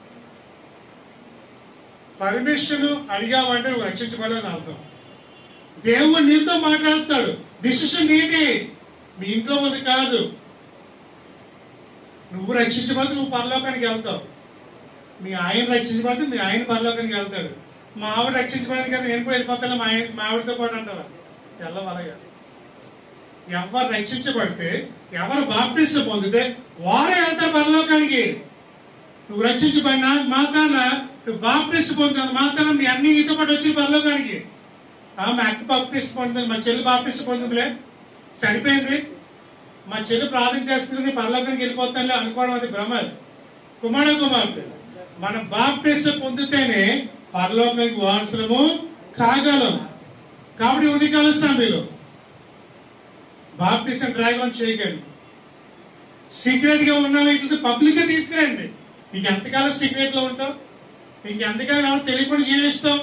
పర్మిషన్ అడిగావంటే నువ్వు రక్షించబడని అర్థం దేవుడు నీతో మాట్లాడుతాడు డిసిషన్ నీది మీ ఇంట్లో ఉంది కాదు నువ్వు రక్షించబడితే నువ్వు పరలోకానికి వెళ్తావు మీ ఆయన రక్షించబడితే మీ ఆయన పరలోకానికి వెళ్తాడు మా ఆవిడ రక్షించబడింది కదా నేను కూడా వెళ్ళిపోతాను మా ఆయన మా ఆవిడతో పాటు అంటావా వెళ్ళవలగా ఎవరు రక్షించబడితే ఎవరు బాప్టిస్ట్ పొందితే వారే వెళ్తారు పరలోకానికి నువ్వు రక్షించబడిన మాత్రాన నువ్వు బాప్టిస్ట్ పొందిన మాత్రాన మీ అన్ని నీతో పాటు వచ్చి పరలోకానికి ఆ, మా అక్క బాప్టిస్ట్ పొందింది మా చెల్లి బాప్టిస్ట్ పొందిందిలే సరిపోయింది మా చెల్లి ప్రార్థన చేస్తుంది పరలోకానికి వెళ్ళిపోతానులే అనుకోవడం అది భ్రమ కుమార కుమార్తె మన బాప్టిస్ట్ పొందితేనే పరలోకానికి వారసులము కాగలం కాబట్టి ఉదయకాల సమయంలో బాప్టిస్ట్ డ్రాగన్ చేయకండి సీక్రెట్ గా ఉన్న వీటితో పబ్లిక్ గా తీసుకురండి నీకు ఎంతకాలం సీక్రెట్ లో ఉంటావు నీకు ఎంతకాలం ఎవరు తెలియకుండా జీవిస్తావు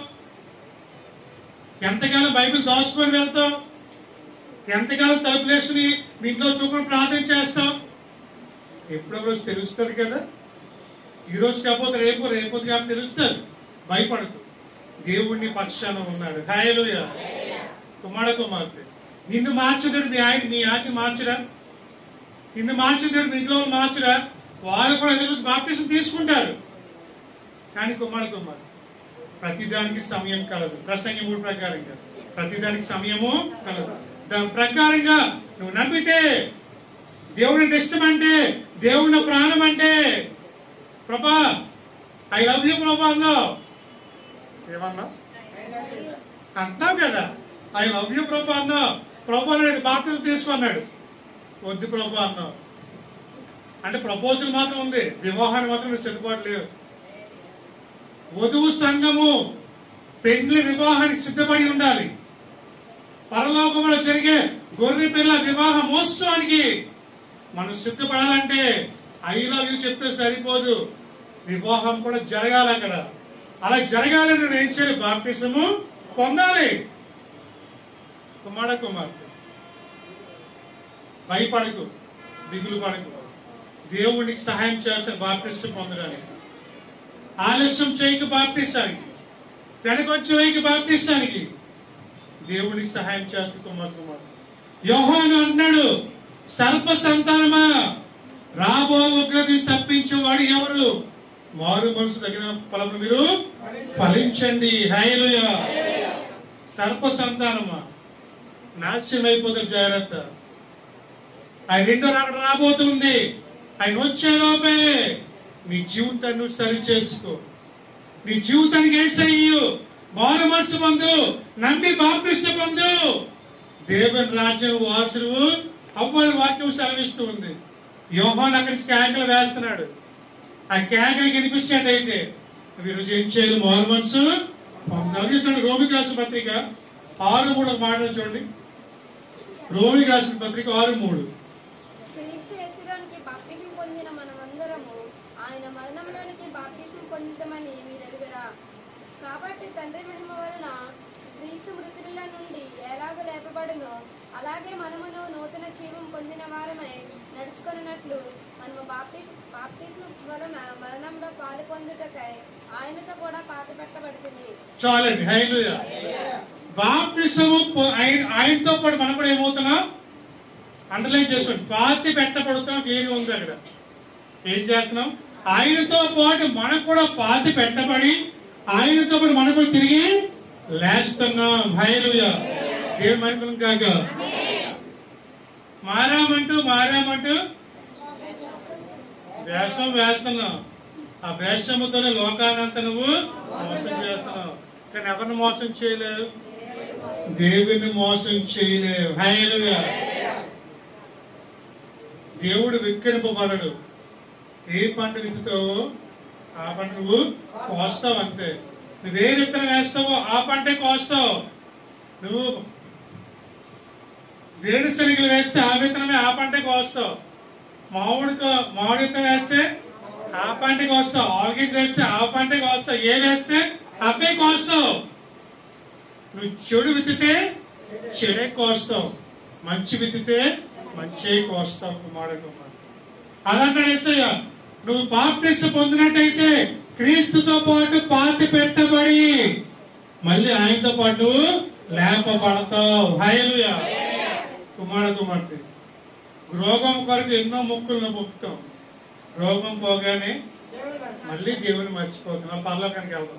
ఎంతకాలం బైబిల్ దాచుకొని వెళ్తావు ఎంతకాలం తలుపులేసుకుని మీ ఇంట్లో చూపుని ప్రార్థన చేస్తావు ఎప్పుడో రోజు తెలుస్తుంది కదా ఈ రోజు కాకపోతే రేపు రేపు కాకపోతే తెలుస్తుంది భయపడకు దేవుడిని పక్షాన ఉన్నాడు హాయలుయ కుమార కుమార్తె నిన్ను మార్చుతాడు మీ ఆయన నీ ఆచి మార్చడా నిన్ను మార్చుతాడు మీ ఇంట్లో వాళ్ళు మార్చడా వారు కూడా అదే రోజు బాప్టిజం తీసుకుంటారు కానీ కుమార కుమార్ ప్రతిదానికి సమయం కలదు ప్రసంగి మూడు ప్రకారంగా ప్రతిదానికి సమయము కలదు దాని ప్రకారంగా నువ్వు నమ్మితే దేవుని ఇష్టం అంటే దేవుని ప్రాణం అంటే ప్రభా ఐ లవ్ యూ ప్రభా అన్నావు ఏమన్నా అంటావు కదా ఐ లవ్ యూ ప్రభా అన్నావు ప్రభా అనేది బాప్టిజం తీసుకున్నాడు వద్దు ప్రభా అన్నావు అంటే ప్రపోజల్ మాత్రం ఉంది వివాహానికి మాత్రం నీకు సిద్ధపాటు లేవు వధువు సంఘము పెండ్లి వివాహానికి సిద్ధపడి ఉండాలి పరలోకంలో జరిగే గొర్రె పిల్ల వివాహ మహోత్సవానికి మనం సిద్ధపడాలంటే ఐ లవ్ యూ చెప్తే సరిపోదు వివాహం కూడా జరగాలి అక్కడ అలా జరగాలని నువ్వు ఏం చేయాలి బాప్టిజము పొందాలి కుమార కుమార్తె భయపడకు దిగులు పడకు దేవునికి సహాయం చేస్తాను బాప్టిస్ట్ పొందడానికి ఆలస్యం చేయక బాప్టిస్తానికి వెనకొచ్చి వేయక బాప్టిస్తానికి దేవునికి సహాయం చేస్తూ కుమార్ కుమార్ యోహాను అన్నాడు సర్ప సంతానమా రాబో ఉగ్రత నుంచి తప్పించేవాడు ఎవరు మారు మనసు తగిన ఫలము మీరు ఫలించండి హైలుయ సర్ప సంతానమా నాశనం అయిపోతుంది జాగ్రత్త ఆయన రెండో రాకడ రాబోతుంది ఆయన వచ్చేలోపే నీ జీవితాన్ని నువ్వు సరి చేసుకో నీ జీవితానికి ఏసయ్యు మారు మనసు పొందు నమ్మి బాప్టిస్ట్ పొందు దేవుని రాజ్యం వాసులు అవ్వని వాక్యం సెలవిస్తూ ఉంది యోహాన్ అక్కడి నుంచి కేకలు వేస్తున్నాడు ఆ కేకలు కనిపించేటైతే నువ్వు ఈరోజు ఏం చేయాలి మారు మనసు పొందాలి చూడండి రోమికి రాసిన పత్రిక ఆరు మూడు ఒక మాట చూడండి రోమికి రాసిన పత్రిక ఆరు మూడు క్రీస్తు యేసులోనికి బాప్తిజం పొందిన మనమందరము ఆయన మరణంలోనికి బాప్తిజం పొందుతామని మీరు ఎరుగరా కాబట్టి తండ్రి మహిమ వలన క్రీస్తు మృతుల నుండి ఎలాగ లేపబడునో అలాగే మనమును నూతన జీవం పొందిన వారమై నడుచుకున్నట్లు మనము బాప్తి బాప్తిజం వలన మరణంలో పాలు పొందుటకై ఆయనతో కూడా పాత పెట్టబడుతుంది చాలండి హైలుయ బాప్టిసము పొ- ఆయన ఆయనతో పాటు మనం కూడా ఏమవుతున్నాం అండర్లైన్ చేసుకోండి పాతి పెట్టబడుతున్నాం ఏమి ఉంది అక్కడ ఏం చేస్తున్నాం ఆయనతో పాటు మనకు కూడా పాతి పెట్టబడి ఆయనతో పాటు మనం కూడా తిరిగి లేస్తున్నాం హైలుయ దేవుడు మనకులం కాక మారామంటూ మారామంటూ వేషం వేస్తున్నావు ఆ వేషముతోనే లోకానంత నువ్వు మోసం చేస్తున్నావు కానీ ఎవరిని మోసం చేయలేవు దేవుని మోసం చేయలేవు హైలుగా దేవుడు విక్కరింపబడడు ఏ పంట విత్తుతావో ఆ పంట నువ్వు కోస్తావు అంతే నువ్వు ఏ విత్తనం వేస్తావో ఆ పంటే కోస్తావు నువ్వు వేరుశనగలు వేస్తే ఆ విత్తనమే ఆ పంటే కోస్తావు మామిడి కో- మామిడి విత్తనం వేస్తే ఆ పంటే కోస్తావు ఆర్గేజ్ వేస్తే ఆ పంటే కోస్తావు ఏ వేస్తే అవే కోస్తావు నువ్వు చెడు విత్తితే చెడే కోస్తావు మంచి విత్తితే మంచి కోస్తావు కుమారుడు కుమారుడు అలాంటి ఏసయ్య నువ్వు బాప్టిస్ట్ పొందినట్టయితే క్రీస్తుతో పాటు పాతి పెట్టబడి మళ్ళీ ఆయనతో పాటు లేపబడతావు హైలుయా కుమారుడు కుమార్తె రోగం కొరకు ఎన్నో మొక్కులను మొక్కుతాం రోగం పోగానే మళ్ళీ దేవుని మర్చిపోతున్నాం పరలోకానికి వెళ్తాం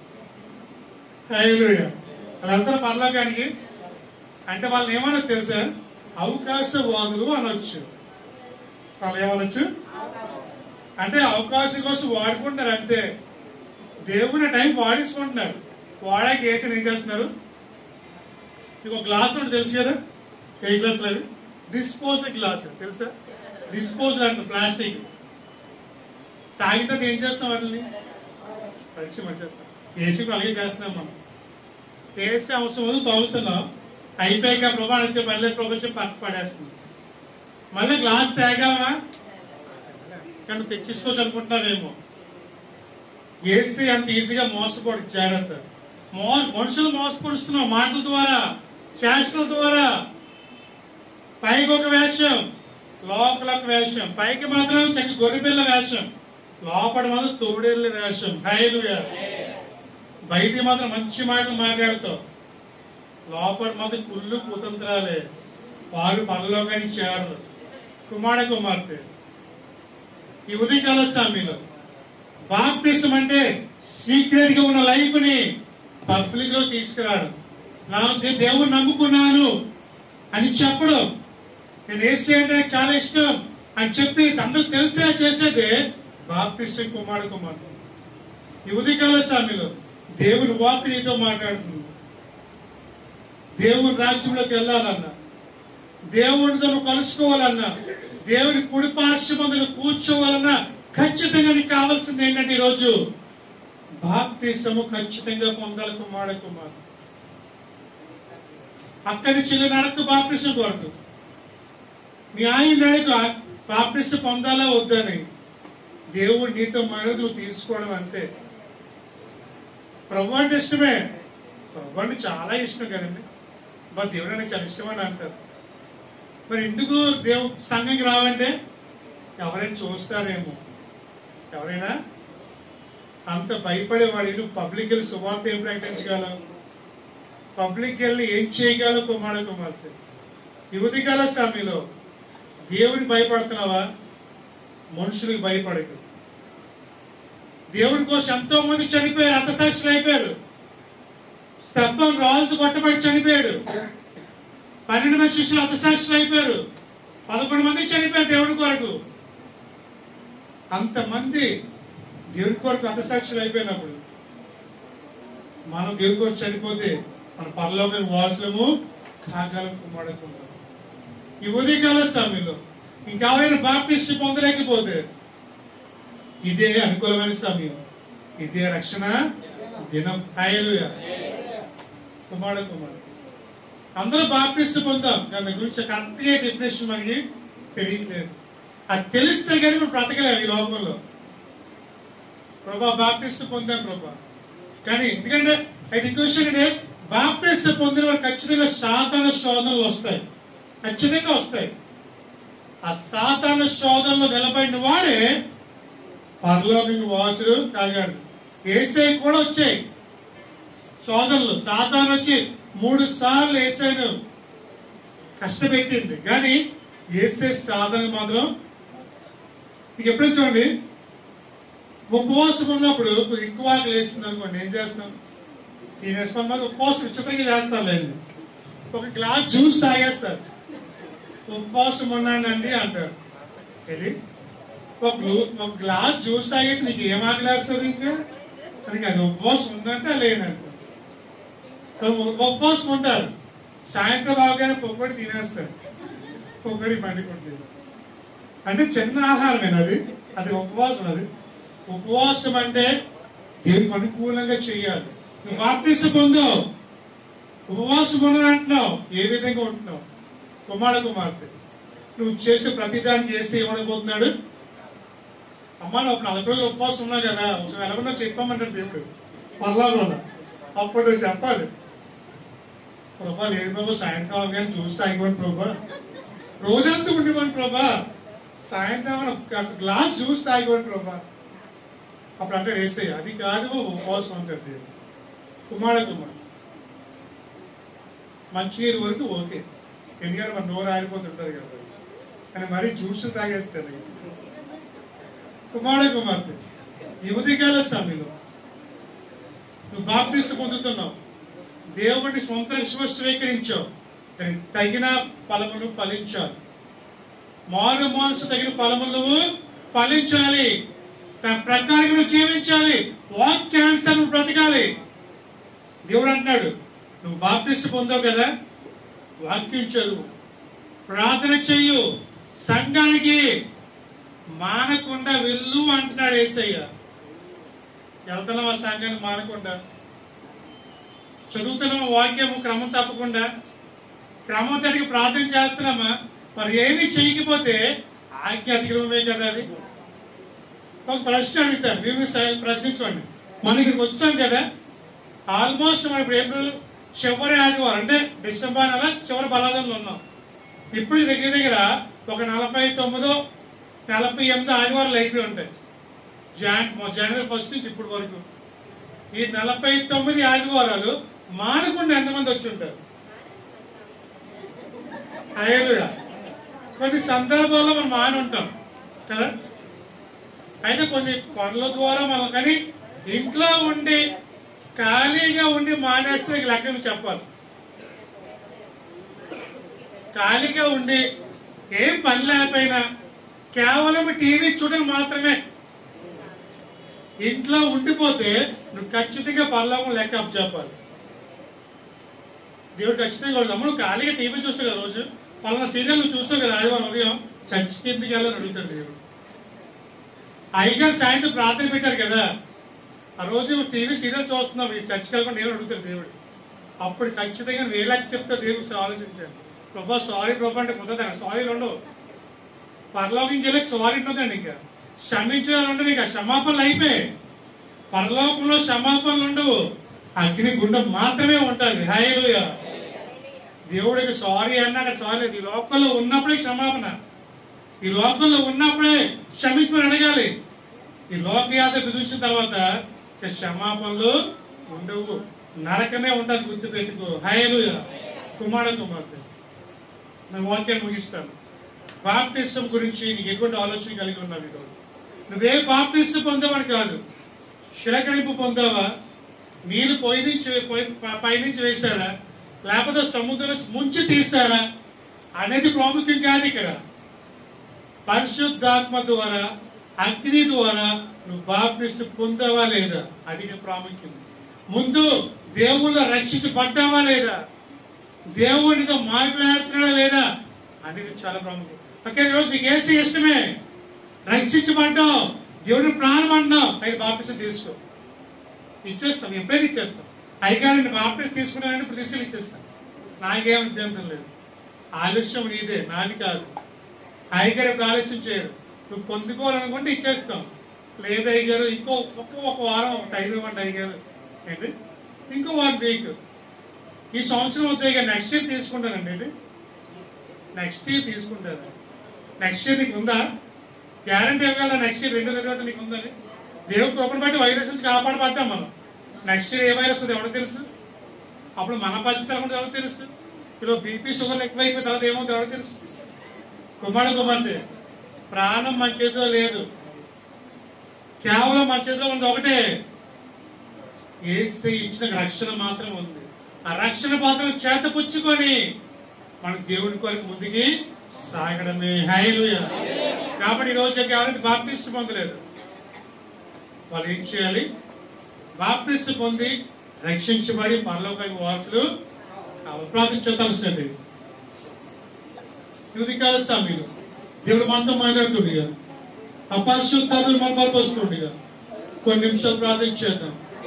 హైలుయా వాళ్ళందరూ పరలోకానికి అంటే వాళ్ళని ఏమనొచ్చు తెలుసా అవకాశవాదులు అనొచ్చు వాళ్ళు ఏమనొచ్చు అంటే అవకాశం కోసం వాడుకుంటారు అంతే దేవుని టైం వాడేసుకుంటున్నారు వాడాక వేసి ఏం చేస్తున్నారు మీకు ఒక గ్లాస్ ఉంటుంది తెలుసు కదా ఏ గ్లాసులు అవి డిస్పోజల్ గ్లాస్ తెలుసా డిస్పోజల్ అంటారు ప్లాస్టిక్ తాగిన తర్వాత ఏం చేస్తాం వాటిని పరిచయం వచ్చేస్తాం ఏసీ అలాగే చేస్తున్నాం మనం ఏసీ అవసరం ఉంది తాగుతున్నాం అయిపోయాక ప్రభా అయితే మళ్ళీ ప్రపంచం పక్క పడేస్తుంది మళ్ళీ గ్లాస్ తాగామా కానీ తెచ్చేసుకోవచ్చు అనుకుంటున్నారేమో ఏసీ అంత ఈజీగా మోసపోడు జాగ్రత్త మో మనుషులు మోసపరుస్తున్నాం మాటల ద్వారా చేష్టల ద్వారా పైకి ఒక వేషం లోపల ఒక వేషం పైకి మాత్రం చక్క గొర్రెపిల్ల వేషం లోపల మాత్రం తోడేళ్ళ వేషం హైలుగా బయటికి మాత్రం మంచి మాటలు మాట్లాడుతావు లోపల మాత్రం కుళ్ళు కుతంత్రాలే వారు పనిలో కానీ చేరరు కుమార కుమార్తె ఈ ఉదయకాల సమయంలో బాప్టిజం అంటే సీక్రెట్ గా ఉన్న లైఫ్ ని పబ్లిక్ లో తీసుకురాడు నా నేను దేవుని నమ్ముకున్నాను అని చెప్పడం నేను ఏసీ అంటే నాకు చాలా ఇష్టం అని చెప్పి అందరూ తెలిసేలా చేసేదే బాప్టిజం కుమార కుమార్తె ఈ ఉదయకాల సమయంలో దేవుని వాక్ నీతో మాట్లాడుతుంది దేవుని రాజ్యంలోకి వెళ్ళాలన్నా దేవునితో నువ్వు కలుసుకోవాలన్నా దేవుని కుడి పార్శ్వమందులు కూర్చోవాలన్నా ఖచ్చితంగా నీకు కావాల్సింది ఏంటంటే ఈరోజు బాప్టిసము ఖచ్చితంగా పొందాలి కుమార కుమార్ అక్కడి చిల్లి నడక బాప్టిసం కొరకు మీ ఆయన నడక బాప్టిసం పొందాలా వద్దని దేవుడు నీతో మాట్లాడి నువ్వు తీసుకోవడం అంతే ప్రభు అంటే ఇష్టమే ప్రభు అంటే చాలా ఇష్టం కదండి మా దేవుడు అంటే చాలా ఇష్టం అని అంటారు మరి ఎందుకు దేవు సంఘంకి రావంటే ఎవరైనా చూస్తారేమో ఎవరైనా అంత భయపడేవాడు నువ్వు పబ్లిక్ వెళ్ళి సువార్త ఏం ప్రకటించగలవు పబ్లిక్ వెళ్ళి ఏం చేయగలవు కుమార కుమార్తె యువతి కాల సమయంలో దేవుని భయపడుతున్నావా మనుషులకు భయపడకు దేవుడి కోసం ఎంతో మంది చనిపోయారు అర్థసాక్షులు అయిపోయారు స్తత్వం రాళ్ళతో కొట్టబడి చనిపోయాడు పన్నెండు మంది శిష్యులు అర్థసాక్షులు అయిపోయారు పదకొండు మంది చనిపోయారు దేవుడి కొరకు అంతమంది దేవుడి కొరకు అర్థసాక్షులు అయిపోయినప్పుడు మనం దేవుడి కొరకు చనిపోతే మన పరలోకం వాసులము కాగలం కుమ్మడకుండా ఈ ఉదయకాల సమయంలో ఇంకెవరైనా బాప్టిస్ట్ పొందలేకపోతే ఇదే అనుకూలమైన సమయం ఇదే రక్షణ దినం హల్లెలూయా కుమార కుమార్ అందరూ బాప్టిస్ట్ పొందాం దాని గురించి కరెక్ట్గా డెఫినేషన్ మనకి తెలియట్లేదు అది తెలిస్తే కానీ మనం బ్రతకలేము ఈ లోకంలో ప్రభా బాప్టిస్ట్ పొందాం ప్రభా కానీ ఎందుకంటే అయితే ఇంకో విషయం ఏంటంటే బాప్టిస్ట్ పొందిన వారు ఖచ్చితంగా సాధారణ శోధనలు వస్తాయి ఖచ్చితంగా వస్తాయి ఆ సాధారణ శోధనలో నిలబడిన వాడే పరలోకి వాసుడు కాగాడు ఏసై కూడా వచ్చాయి సోదరులు సాధారణ వచ్చి మూడు సార్లు ఏసైను కష్టపెట్టింది కానీ ఏసై సాధన మాత్రం మీకు ఎప్పుడైనా చూడండి ఉపవాసం ఉన్నప్పుడు కొద్దిగా ఎక్కువ ఆకలి వేస్తుంది అనుకోండి ఏం చేస్తాం తినేసి కొంతమంది ఉపవాసం విచిత్రంగా చేస్తారులేండి ఒక గ్లాస్ జ్యూస్ తాగేస్తారు ఉపవాసం ఉన్నానండి అంటారు ఇది ఒక గ్లూ- ఒక గ్లాస్ జ్యూస్ తాగేసి నీకు ఏం ఆకలి వేస్తుంది ఇంకా మనకి అది ఉపవాసం ఉందంటే లేదంట ఉపవాసం ఉంటారు సాయంత్రం అవగానే పొక్కడి తినేస్తారు పొక్కడి పండుకుంటుంది అంటే చిన్న ఆహారమేనా అది అది ఉపవాసం అది ఉపవాసం అంటే దేవునికి అనుకూలంగా చేయాలి నువ్వు బాప్టిస్ట్ పొందావు ఉపవాసం ఉండను అంటున్నావు ఏ విధంగా ఉంటున్నావు కుమార కుమార్తె నువ్వు చేసే ప్రతిదాన్ని చేసి ఏమనబోతున్నాడు అమ్మా నువ్వు ఒక నలభై రోజులు ఉపవాసం ఉన్నావు కదా ఒకసారి ఎలాగన్నా చెప్పామంటాడు దేవుడు పర్లాగా అప్పుడు నువ్వు చెప్పాలి ప్రభా లేదు ప్రభా సాయంత్రం కానీ చూస్తే అయిపోయింది ప్రభా రోజంతా ఉండిపోండి ప్రభా సాయంత్రం ఒక గ్లాస్ జ్యూస్ తాగిపోండి ప్రభా అప్పుడు అంటే వేసే అది కాదు ఉపవాసం అంటాడు దేవుడు కుమార కుమార్ మంచినీరు వరకు ఓకే ఎందుకంటే మన నోరు ఆరిపోతుంటది కదా కానీ మరీ జ్యూస్ తాగేస్తుంది కుమార కుమార్తె యువతికాల సమయంలో నువ్వు బాప్టిస్ట్ పొందుతున్నావు దేవుడిని సొంత రక్షణ స్వీకరించావు దానికి తగిన ఫలమును ఫలించాలి మారు మనసు తగిన ఫలములు నువ్వు ఫలించాలి తన ప్రకారం నువ్వు జీవించాలి వాక్యాన్సర్ బ్రతకాలి దేవుడు అంటున్నాడు నువ్వు బాప్టిస్ట్ పొందావు కదా వాక్యం చదువు ప్రార్థన చెయ్యు సంఘానికి మానకుండా వెళ్ళు అంటున్నాడు ఏసయ్య వెళ్తున్నాం ఆ సంఘానికి మానకుండా చదువుతున్నాం వాక్యము క్రమం తప్పకుండా క్రమం తడికి ప్రార్థన చేస్తున్నామా మరి ఏమీ చేయకపోతే ఆజ్ఞ అతిక్రమమే కదా అది ఒక ప్రశ్న అడుగుతారు మీరు స- ప్రశ్నించుకోండి మనం ఇక్కడికి వచ్చాం కదా ఆల్మోస్ట్ మనం ఇప్పుడు ఎప్పుడు చివరి ఆదివారం అంటే డిసెంబర్ నెల చివరి బలాదంలో ఉన్నాం ఇప్పుడు దగ్గర దగ్గర ఒక నలభై తొమ్మిదో నలభై ఎనిమిది ఆదివారాలు అయిపోయి ఉంటాయి జాన్ జనవరి ఫస్ట్ నుంచి ఇప్పటి వరకు ఈ నలభై తొమ్మిది ఆదివారాలు మానకుండా ఎంతమంది వచ్చి ఉంటారు హల్లెలూయా. కొన్ని సందర్భాల్లో మనం మాని ఉంటాం కదా అయితే కొన్ని పనుల ద్వారా మనం కానీ ఇంట్లో ఉండి ఖాళీగా ఉండి మానేస్తే ఇక లెక్క నువ్వు చెప్పాలి ఖాళీగా ఉండి ఏం పని లేకపోయినా కేవలం టీవీ చూడడం మాత్రమే ఇంట్లో ఉండిపోతే నువ్వు ఖచ్చితంగా పల్లవం లెక్క అప్ చెప్పాలి దేవుడు ఖచ్చితంగా కూడా నువ్వు ఖాళీగా టీవీ చూస్తావు కదా రోజు పలానా సీరియల్ నువ్వు చూస్తావు కదా ఆదివారం ఉదయం చర్చ్ కిందకి వెళ్ళని అడుగుతాడు దేవుడు అయ్యగారు సాయంత్రం ప్రార్థన పెట్టారు కదా ఆ రోజు టీవీ సీరియల్ చూస్తున్నావు ఈ చర్చ్ వెళ్ళకుండా నేను అడుగుతాడు దేవుడు అప్పుడు ఖచ్చితంగా నువ్వు ఎలా చెప్తా దేవుడు ఆలోచించాను ప్రభా సారీ ప్రభా అంటే కుదరదు అక్కడ సారీలు ఉండవు పరలోకంకి వెళ్ళి సారీ ఉండదండి ఇంకా క్షమించడం ఉండదు ఇంకా క్షమాపణలు అయిపోయాయి పరలోకంలో క్షమాపణలు ఉండవు అగ్ని గుండం మాత్రమే ఉంటుంది హాయలుయ దేవుడికి సారీ అన్నా అక్కడ సారీ లేదు ఈ లోకంలో ఉన్నప్పుడే క్షమాపణ ఈ లోకంలో ఉన్నప్పుడే క్షమించమని అడగాలి ఈ లోకయాత్ర చూసిన తర్వాత ఇక క్షమాపణలు ఉండవు నరకమే ఉంటుంది గుర్తు పెట్టుకో హయలుయ కుమార కుమార్తె నేను వాక్యాన్ని ముగిస్తాను బాప్టిజం గురించి నీకు ఎటువంటి ఆలోచన కలిగి ఉన్నావు ఈరోజు నువ్వే బాప్టిజం పొందావని కాదు శిలకరింపు పొందావా నీళ్ళు పొయ్యి నుంచి పొయ్యి ప- పైనుంచి వేశారా లేకపోతే సముద్రం నుంచి ముంచి తీస్తారా అనేది ప్రాముఖ్యం కాదు ఇక్కడ పరిశుద్ధాత్మ ద్వారా అగ్ని ద్వారా నువ్వు బాప్టిస్ట్ పొందావా లేదా అది ఇక్కడ ప్రాముఖ్యం ముందు దేవుళ్ళ రక్షించబడ్డావా లేదా దేవుడితో మాట్లాడుతున్నాడా లేదా అనేది చాలా ప్రాముఖ్యం ఓకే ఈరోజు నీకు ఏసీ ఇష్టమే రక్షించబడ్డావు దేవుడు ప్రాణం అన్నావు అయితే బాప్టిజం తీసుకో ఇచ్చేస్తాం ఎప్పుడైనా ఇచ్చేస్తాం అయ్యగారిని బాప్టిజం తీసుకున్నానని ఇప్పుడు తీసుకెళ్ళి ఇచ్చేస్తాం నాకేం అభ్యంతరం లేదు ఆలస్యం నీదే నాది కాదు అయ్యగారు ఇప్పుడు ఆలస్యం చేయరు నువ్వు పొందుకోవాలనుకుంటే ఇచ్చేస్తాం లేదు అయ్యగారు ఇంకో ఒక్క ఒక వారం టైం ఇవ్వండి అయ్యగారు ఏంటి ఇంకో వన్ వీక్ ఈ సంవత్సరం వద్ద ఇక నెక్స్ట్ ఇయర్ తీసుకుంటానండి ఏంటి నెక్స్ట్ ఇయర్ తీసుకుంటాను నెక్స్ట్ ఇయర్ నీకు ఉందా గ్యారంటీ ఇవ్వగల నెక్స్ట్ ఇయర్ రెండు వేల నీకు ఉందని దేవుడు కృపను బట్టి వైరస్ నుంచి కాపాడబడ్డాం మనం నెక్స్ట్ ఇయర్ ఏ వైరస్ వస్తుంది ఎవరికి తెలుసు అప్పుడు మన పరిస్థితి ఎలా ఉంటుందో ఎవరికి తెలుసు ఇప్పుడు బీపీ షుగర్ ఎక్కువైపోయిన తర్వాత ఏమవుతుందో ఎవరికి తెలుసు కుమార కుమార్తె ప్రాణం మన చేతిలో లేదు కేవలం మన చేతిలో ఉంది ఒకటే ఏసీ ఇచ్చిన రక్షణ మాత్రం ఉంది ఆ రక్షణ మాత్రం చేతపుచ్చుకొని మన దేవుని కొరకు ముందుకి సాగడమే హైలుయ కాబట్టి ఈ రోజు ఎవరైతే బాప్టిస్ట్ పొందలేదు వాళ్ళు ఏం చేయాలి బాప్టిస్ట్ పొంది రక్షించబడి పరలోకానికి వారసులు కావాలి. ప్రార్థించవలసింది యుధికాల సమయంలో దేవుడు మనతో మాట్లాడుతుండగా అపరిశుద్ధాలు మన పరపస్తుండగా కొన్ని నిమిషాలు ప్రార్థించేద్దాం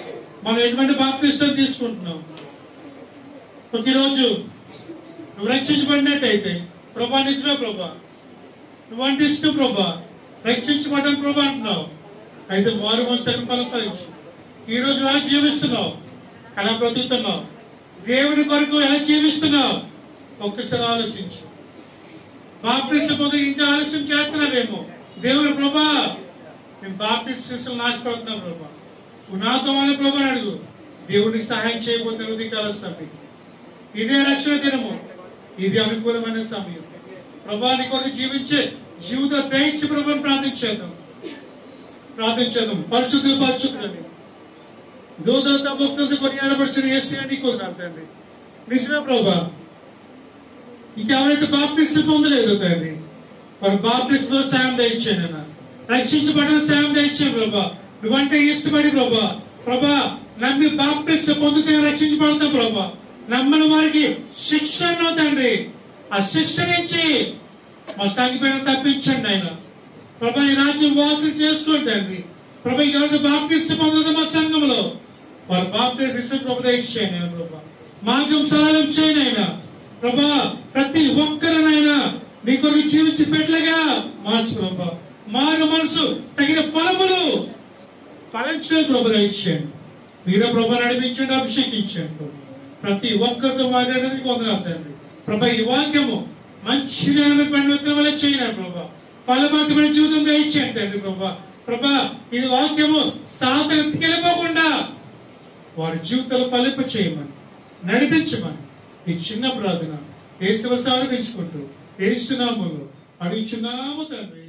మనం ఎటువంటి బాప్తిష్టం తీసుకుంటున్నాం ప్రతిరోజు నువ్వు రక్షించబడినట్టయితే ప్రభా నిజమే ప్రభా నువ్వంటే ఇష్టం ప్రభా రక్షించబడ్డాను ప్రభా అంటున్నావు అయితే మారు మనసు ఫలం ఫలించు ఈ రోజు ఎలా జీవిస్తున్నావు ఎలా బ్రతుకుతున్నావు దేవుని కొరకు ఎలా జీవిస్తున్నావు ఒక్కసారి ఆలోచించు బాప్టిస్ట్ పొంది ఇంకా ఆలస్యం చేస్తున్నావేమో దేవుని ప్రభా నేను బాప్టిస్ట్ శిష్యులు నాశపడుతున్నాను ప్రభా నువ్వు నాతో అని ప్రభా అని అడుగు దేవునికి సహాయం చేయబోతే ఉదయకాల సమయం ఇదే రక్షణ దినము ఇది అనుకూలమైన సమయం ప్రభా నీ కొరకు జీవించే జీవిత దయచి ప్రభాని ప్రార్థించేద్దాం ప్రార్థించేద్దాం పరిశుద్ధి పరిశుద్ధులని దూదత భక్తులతో కొనియాడబడుచున్న ఏసీ నీకు తండ్రి నిజమే ప్రభా ఇంకెవరైతే బాప్టిస్ట్ పొందలేదు తండ్రి వారు బాప్టిస్ట్ సాయం దయచేయండి అన్న రక్షించబడిన సాయం దయచేయండి ప్రభా నువ్వంటే ఇష్టపడి ప్రభా ప్రభా నమ్మి బాప్టిస్ట్ పొందితే రక్షించబడతాం ప్రభా నమ్మని వారికి శిక్షణ తండ్రి ఆ శిక్ష నుంచి మా సంఘపైన తప్పించండి ఆయన ప్రభా ఈ రాజ్యం వాసన చేసుకోండి తండ్రి ప్రభా ఎవరికి బాప్టిస్ట్ పొందదు మా సంఘంలో వారు బాప్టిస్ట్ ఇష్టం ప్రభు దయచేయండి ఆయన ప్రభా మార్గం సరళం చేయను ఆయన ప్రభా ప్రతి ఒక్కరినైనా నీ కొరకు జీవించి పెట్టలుగా మార్చు ప్రభా మారు మనసు తగిన ఫలములు ఫలించిన ప్రభు దయచేయండి మీరే ప్రభు నడిపించండి అభిషేకించండి ప్రభు. ప్రతి ఒక్కరితో మాట్లాడేది కొందరు తండ్రి ప్రభా ఈ వాక్యము మంచి నేల పండు విత్తనం వల్ల చేయండి ప్రభా ఫలవంతమైన జీవితం దయచేయండి తండ్రి ప్రభా ప్రభా ఇది వాక్యము సాధనకి వెళ్ళిపోకుండా వారి జీవితాలు ఫలింప చేయమని నడిపించమని ఈ చిన్న ప్రార్థన ఏసువ సమర్పించుకుంటూ ఏసునామములో అడుగుచున్నాము తండ్రి